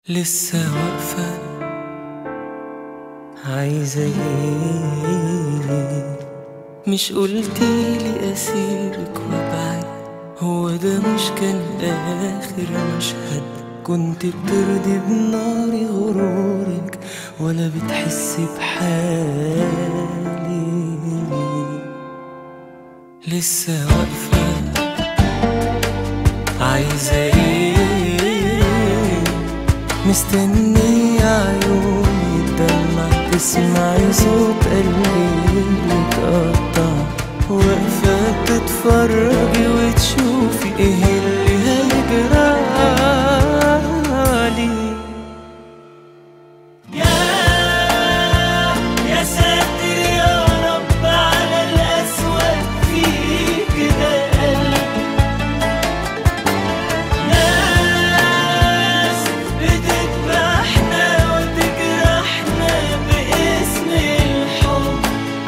لسه واقفة عايزة ايه مش قلتيلي اسيرك وابعد هو ده مش كان اخر مشهد كنت بترضي بناري غرورك ولا بتحسي بحالي لسه واقفة عايزة ايه مستنية عيوني تدمع تسمعي صوت قلبي متقطع واقفة تتفرجي وتشوفي ايه اللي هيجرالي يا يا ساتر يا رب على الأسود فيك ده قلب ناس بتذبحنا وتجرحنا باسم الحب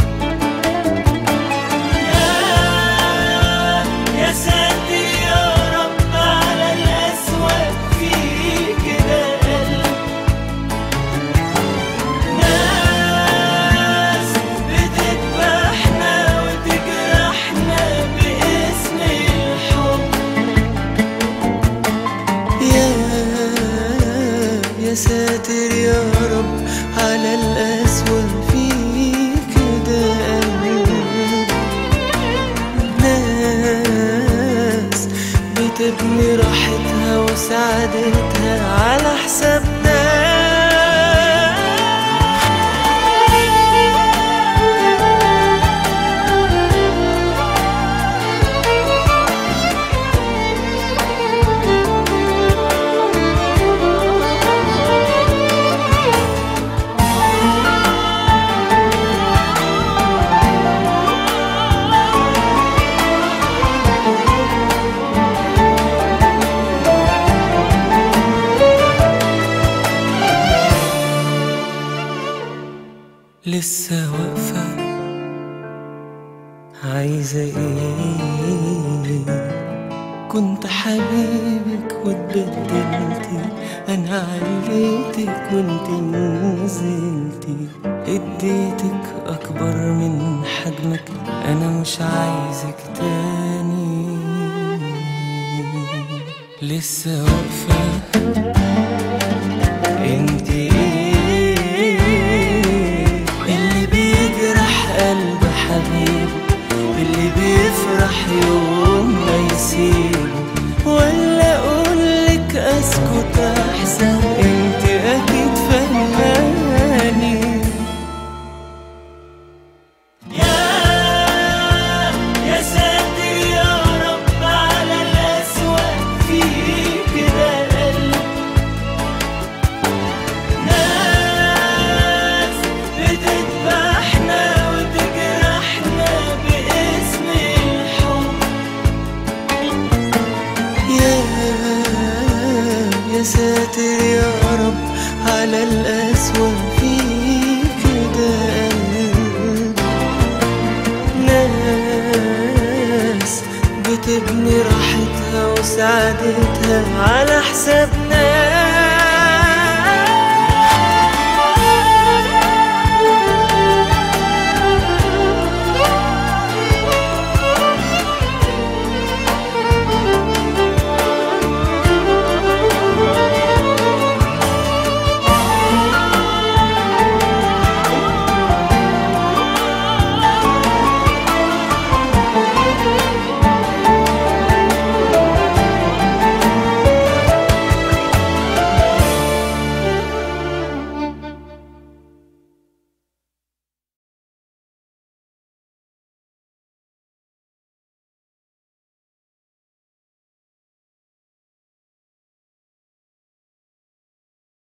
يا يا ساتر يا رب على الأسود فيك ده قلب ناس بتذبحنا وتجرحنا باسم الحب يا يا ساتر يا رب على الأسوأ فيك ده قلب ناس بتبني راحتها وسعادتها على حسابنا لسه واقفة عايزة ايه كنت حبيبك واتبدلتي انا عليتك وانت نزلتي اديتك اكبر من حجمك انا مش عايزك تاني لسه واقفة انت ايه اللي بيجرح قلب حبيبي اللي بيفرح يوم ما يسيبه ولا اقولك اسكت احسن انت اكيد فهماني يا يا ساتر يا رب على الأسود فيك ده قلب ناس بتذبحنا وتجرحنا باسم الحب يا يا ساتر يا رب على الأسوأ فيك ده قلب ناس بتبني راحتها وسعادتها على حسابنا